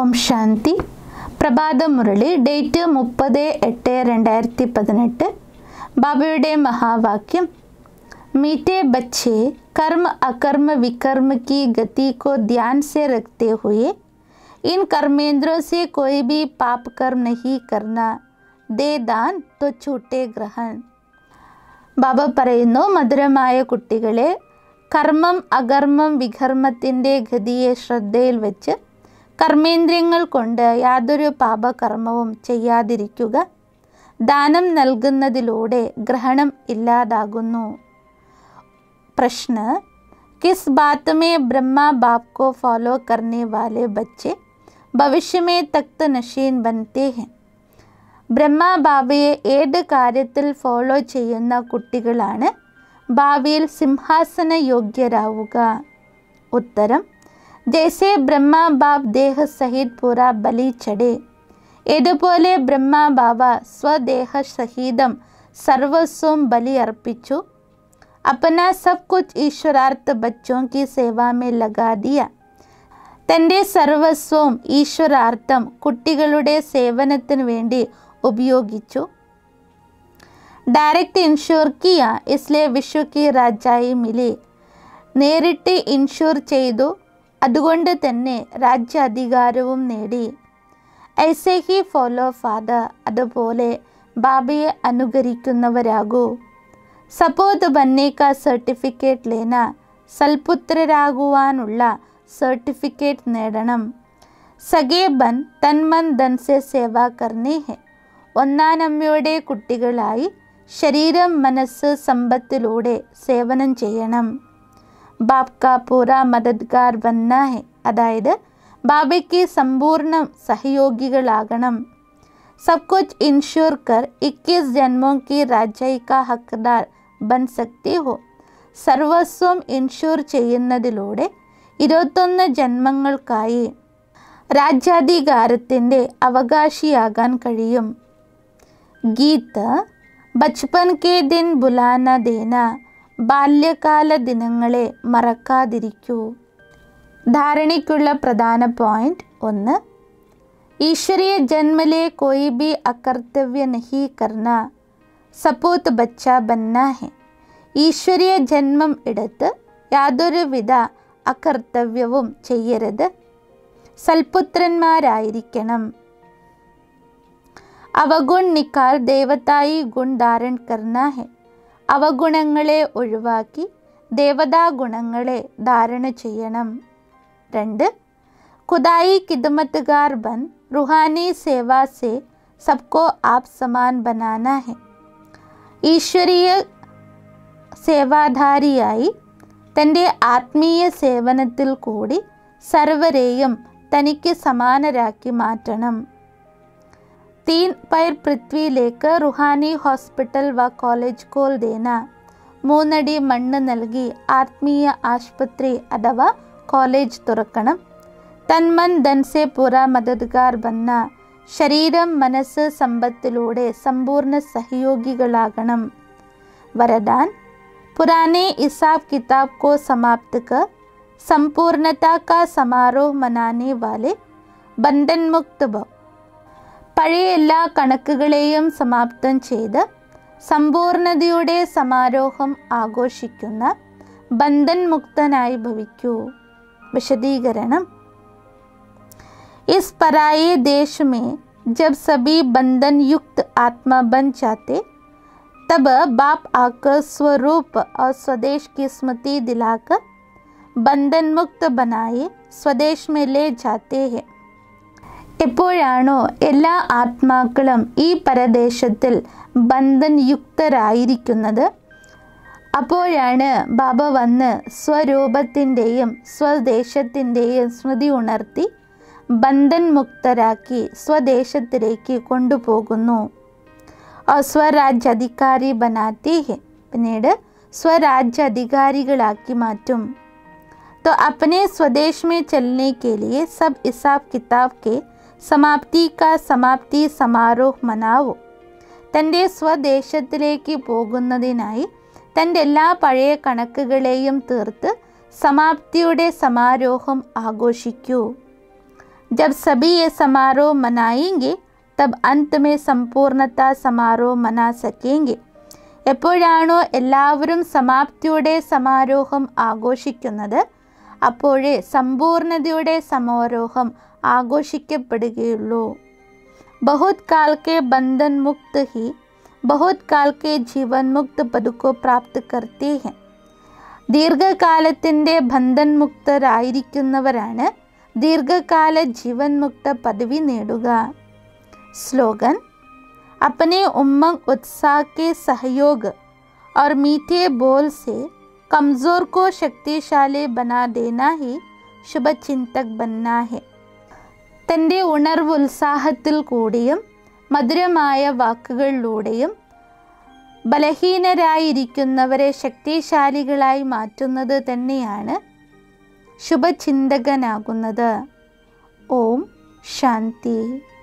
ഓം ശാന്തി പ്രഭാത മുരളി ഡേറ്റ് മുപ്പത് എട്ട് രണ്ടായിരത്തി പതിനെട്ട് ബാബയുടെ മഹാവാക്യം मीठे बच्चे कर्म अकर्म विकर्म की गति को ध्यान से रखते हुए इन कर्मेंद्रों से कोई भी पाप कर्म नहीं करना दे दान तो छूटे ग्रहण ബാബ പറയുന്നു മധുരമായ കുട്ടികളെ കർമ്മം അകർമ്മം വികർമ്മത്തിൻ്റെ ഗതിയെ ശ്രദ്ധയിൽ വെച്ച് കർമ്മേന്ദ്രിയങ്ങൾ കൊണ്ട് യാതൊരു പാപകർമ്മവും ചെയ്യാതിരിക്കുക ദാനം നൽകുന്നതിലൂടെ ഗ്രഹണം ഇല്ലാതാകുന്നു प्रश्न किस बात में ब्रह्मा बाप को फॉलो करने वाले बच्चे भविष्य में तख्त नशीन बनते हैं ബ്രഹ്മ ബാബയെ ഏത് കാര്യത്തിൽ ഫോളോ ചെയ്യുന്ന കുട്ടികളാണ് ഭാവിയിൽ സിംഹാസന യോഗ്യരാവുക ഉത്തരം ജैसे ബ്രഹ്മ ബാബ് ദേഹ സഹിത് പൂര ബലി ചടേ ഇതുപോലെ ബ്രഹ്മ ബാബ സ്വദേഹ സഹിതം സർവസ്വം ബലി അർപ്പിച്ചു अपना सब कुछ ईश्वरार्थ बच्चों की सेवा में लगा दिया തൻ്റെ സർവസ്വവും ഈശ്വരാർത്ഥം കുട്ടികളുടെ സേവനത്തിന് വേണ്ടി ഉപയോഗിച്ചു ഡയറക്റ്റ് ഇൻഷുർ കിയ ഇസ്ലേ വിശ്വ കി രാജായി മിലി നേരിട്ട് ഇൻഷുർ ചെയ്തു അതുകൊണ്ട് തന്നെ രാജ്യാധികാരവും നേടി ഐസെ ഹി ഫോളോ ഫാദർ അതുപോലെ ബാബയെ അനുകരിക്കുന്നവരാകൂ സപ്പോത് ബന്നെ കാ സർട്ടിഫിക്കറ്റ് ലേന സൽപുത്രരാകുവാനുള്ള സർട്ടിഫിക്കറ്റ് നേടണം സഗേ ബൻ തന്മൻ ധൻ സെ സേവ കർണേ ഹെ ഒന്നാനമ്മയുടെ കുട്ടികളായി ശരീരം മനസ്സ് സമ്പത്തിലൂടെ സേവനം ചെയ്യണം ബാബ് കാ പൂര മദദ്ഗാർ ബന്ന ഹെ അതായത് ബാബയ്ക്ക് സമ്പൂർണ്ണ സഹയോഗികളാകണം सब कुछ इंश्योर कर 21 जन्मों की राजाई का हकदार ബൻ സക്തി ഹോ സർവസ്വം ഇൻഷുർ ചെയ്യുന്നതിലൂടെ ഇരുപത്തൊന്ന് ജന്മങ്ങൾക്കായി രാജ്യാധികാരത്തിൻ്റെ അവകാശിയാകാൻ കഴിയും ഗീത് ബച്പൻ കെ ദിൻ ബുലാന ദേന ബാല്യകാല ദിനങ്ങളെ മറക്കാതിരിക്കൂ ധാരണയ്ക്കുള്ള പ്രധാന പോയിന്റ് ഒന്ന് ईश्वरीय जन्म ले कोई भी अकर्तव्य नहीं करना സപ്പൂത്ത് ബച്ച ബന്ന ഹെ ഈശ്വരീയ ജന്മം എടുത്ത് യാതൊരുവിധ അകർത്തവ്യവും ചെയ്യരുത് സൽപുത്രന്മാരായിരിക്കണം അവഗുൺ നിക്കാൽ ദേവതായി ഗുൺ ധാരൺ കർണ ഹെ അവഗുണങ്ങളെ ഒഴിവാക്കി ദേവതാ ഗുണങ്ങളെ ധാരണ ചെയ്യണം രണ്ട് खुदाई खिदमतगार बन रूहानी सेवा से सबको आप समान बनाना है ഈശ്വരീയ സേവാധാരിയായി തൻ്റെ ആത്മീയ സേവനത്തിൽ കൂടി സർവരെയും തനിക്ക് സമാനരാക്കി മാറ്റണം തീൻ പൈർ പൃഥ്വിയിലേക്ക് റുഹാനി ഹോസ്പിറ്റൽ വ കോളേജ് കോൾ ദേന മൂന്നടി മണ്ണ് നൽകി ആത്മീയ ആശുപത്രി അഥവാ കോളേജ് തുറക്കണം തന്മൻ ധൻസെ പുറ മദദ്ഗാർ ബന്ന ശരീരം മനസ്സ് സമ്പത്തിലൂടെ സമ്പൂർണ്ണ സഹയോഗികളാകണം വരദാൻ പുരാനെ ഹിസാബ് കിതാബ് കോ സമാപ്ത് കർ സമ്പൂർണത കാ സമാരോഹ് മനാനെ വാലെ ബന്ധൻ മുക്ത് ഭവ് പഴയ എല്ലാ കണക്കുകളെയും സമാപ്തം ചെയ്ത് സമ്പൂർണതയുടെ സമാരോഹം ആഘോഷിക്കുന്ന ബന്ധൻ മുക്തനായി ഭവിക്കൂ വിശദീകരണം इस पराये देश में जब सभी बंधन युक्त आत्मा बन जाते तब बाप आकर स्वरूप और स्वदेश की स्मृति दिलाकर बंधन मुक्त बनाए स्वदेश में ले जाते हैं എപ്പോഴാണോ എല്ലാ ആത്മാക്കളും ഈ പരദേശത്തിൽ ബന്ധൻ യുക്തരായിരിക്കുന്നത് അപ്പോഴാണ് ബാബ വന്ന് സ്വരൂപത്തിൻ്റെയും സ്വദേശത്തിൻ്റെയും സ്മൃതി ഉണർത്തി ബന്ധൻ മുക്തരാക്കി സ്വദേശത്തിലേക്ക് കൊണ്ടുപോകുന്നു സ്വരാജ്യാധികാരി ബനാത്തി ഹെ പിന്നീട് സ്വരാജ്യാധികാരികളാക്കി മാറ്റും तो अपने स्वदेश में चलने के लिए सब हिसाब किताब के समाप्ति का समाപ്തി സമാരോഹ് മനാവോ തൻ്റെ സ്വദേശത്തിലേക്ക് പോകുന്നതിനായി തൻ്റെ എല്ലാ പഴയ കണക്കുകളെയും തീർത്ത് സമാപ്തിയുടെ സമാരോഹം ആഘോഷിക്കൂ जब सभी ये समारोह मनाएंगे तब अंत में संपूर्णता समारोह मना सकेंगे എപ്പോഴാണോ എല്ലാവരും സമാപ്തിയുടെ സമാരോഹം ആഘോഷിക്കുന്നത് അപ്പോഴേ സമ്പൂർണതയുടെ സമാരോഹം ആഘോഷിക്കപ്പെടുകയുള്ളൂ ബഹുത് കാൽ കെ ബന്ധൻ മുക്ത് ഹി ബഹുത് കാൽ കെ ജീവൻ മുക്ത് പദ് കോ പ്രാപ്ത് കർത്തേ ഹെ ദീർഘകാലത്തിൻ്റെ ബന്ധൻ മുക്തരായിരിക്കുന്നവരാണ് ദീർഘകാല ജീവൻ മുക്ത പദവി നേടുക स्लोगन अपने उमंग उत्साह के सहयोग और मीठे बोल से कमज़ोर को शक्तिशाली बना देना ही ശുഭചിന്തക് बनना है തൻ്റെ ഉണർവ് ഉത്സാഹത്തിൽ കൂടിയും മധുരമായ വാക്കുകളിലൂടെയും ബലഹീനരായിരിക്കുന്നവരെ ശക്തിശാലികളായി മാറ്റുന്നത് തന്നെയാണ് ശുഭചിന്തകനാകുന്നത് ഓം ശാന്തി